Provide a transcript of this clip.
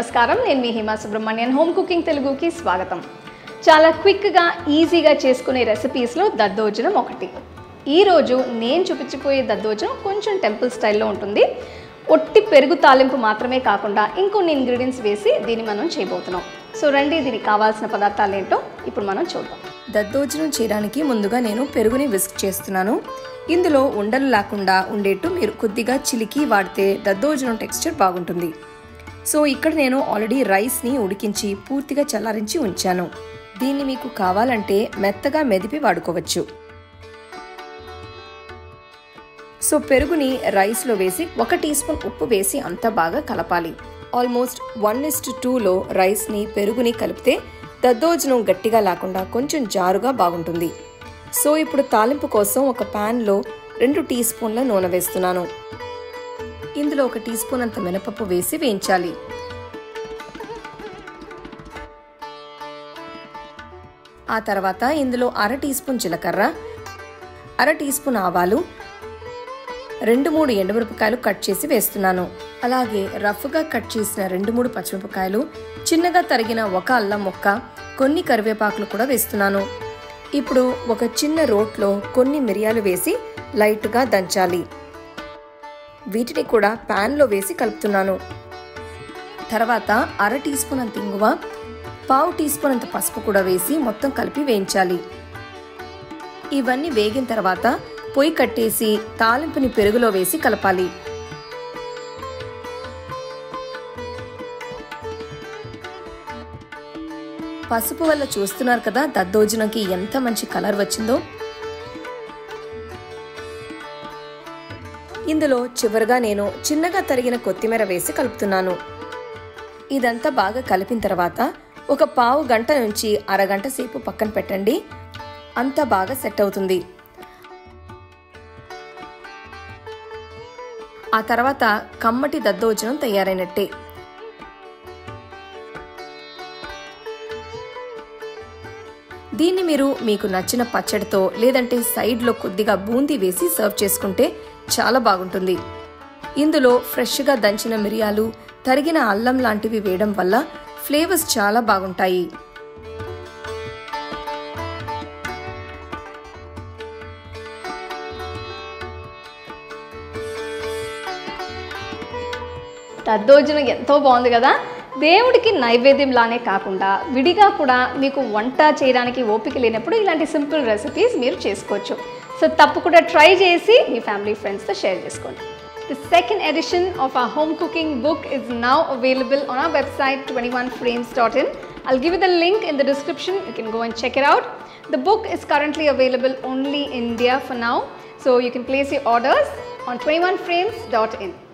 నమస్కారం నేను మీ హిమా సుబ్రహ్మణ్యన్ హోమ్ కుకింగ్ తెలుగుకి స్వాగతం చాలా క్విక్గా ఈజీగా చేసుకునే రెసిపీస్లో దద్దోజనం ఒకటి ఈరోజు నేను చూపించిపోయే దద్దోజనం కొంచెం టెంపుల్ స్టైల్లో ఉంటుంది ఒట్టి పెరుగు తాలింపు మాత్రమే కాకుండా ఇంకొన్ని ఇంగ్రీడియంట్స్ వేసి దీన్ని మనం చేయబోతున్నాం సో రండి దీనికి కావాల్సిన పదార్థాలు ఏంటో ఇప్పుడు మనం చూద్దాం దద్దోజనం చేయడానికి ముందుగా నేను పెరుగుని విస్క్ చేస్తున్నాను ఇందులో ఉండలు లేకుండా ఉండేట్టు మీరు కొద్దిగా చిలికి వాడితే దద్దోజనం టెక్స్చర్ బాగుంటుంది సో ఇక్కడ నేను ఆల్రెడీ రైస్ని ఉడికించి పూర్తిగా చల్లారించి ఉంచాను దీన్ని మీకు కావాలంటే మెత్తగా మెదిపి వాడుకోవచ్చు సో పెరుగుని రైస్లో వేసి ఒక టీ స్పూన్ ఉప్పు వేసి అంతా బాగా కలపాలి ఆల్మోస్ట్ వన్ ఇస్ట్ టూలో రైస్ని పెరుగుని కలిపితే దద్దోజనం గట్టిగా లేకుండా కొంచెం జారుగా బాగుంటుంది సో ఇప్పుడు తాలింపు కోసం ఒక ప్యాన్లో రెండు టీ స్పూన్ల నూనె వేస్తున్నాను ఇందులో ఒక టీ స్పూన్ అంత మినపప్పు వేసి వేయించాలి ఆ తర్వాత ఇందులో అర టీ స్పూన్ జీలకర్ర అర టీ స్పూన్ ఆవాలు రెండు మూడు ఎండుమిరపకాయలు కట్ చేసి వేస్తున్నాను అలాగే రఫ్గా కట్ చేసిన రెండు మూడు పచ్చిమిరపకాయలు చిన్నగా తరిగిన ఒక అల్లం ముక్క కొన్ని కరివేపాకులు కూడా వేస్తున్నాను ఇప్పుడు ఒక చిన్న రోట్లో కొన్ని మిరియాలు వేసి లైట్గా దంచాలి వీటిని కూడా ప్యాన్లో వేసి కలుపుతున్నాను తర్వాత అర టీ స్పూన్ అంత ఇంగువ పావు టీ స్పూన్ అంత పసుపు కూడా వేసి మొత్తం కలిపి వేయించాలి ఇవన్నీ వేగిన తర్వాత పొయ్యి కట్టేసి తాలింపుని పెరుగులో వేసి కలపాలి పసుపు వల్ల చూస్తున్నారు కదా దద్దోజనంకి ఎంత మంచి కలర్ వచ్చిందో ఇందులో చివరిగా నేను చిన్నగా తరిగిన కొత్తిమీర వేసి కలుపుతున్నాను ఇదంతా బాగా కలిపిన తర్వాత ఒక పావు గంట నుంచి అరగంట సేపు పక్కన పెట్టండి అంతా బాగా సెట్ అవుతుంది ఆ తర్వాత కమ్మటి దద్దోజనం తయారైనట్టే దీన్ని మీరు మీకు నచ్చిన పచ్చడితో లేదంటే సైడ్లో కొద్దిగా బూందీ వేసి సర్వ్ చేసుకుంటే చాలా బాగుంటుంది ఇందులో ఫ్రెష్గా దంచిన మిరియాలు తరిగిన అల్లం లాంటివి వేయడం వల్ల ఫ్లేవర్స్ చాలా బాగుంటాయి దద్దోజనం ఎంతో బాగుంది కదా దేవుడికి నైవేద్యంలానే కాకుండా విడిగా కూడా మీకు వంట చేయడానికి ఓపిక లేనప్పుడు ఇలాంటి సింపుల్ రెసిపీస్ మీరు చేసుకోవచ్చు సో తప్పకుండా ట్రై చేసి మీ ఫ్యామిలీ ఫ్రెండ్స్తో షేర్ చేసుకోండి The second edition of our home cooking book is now available on our website 21frames.in. I'll give you the link in the description. You can go and check it out. The book is currently available only in India for now. So you can place your orders on 21frames.in.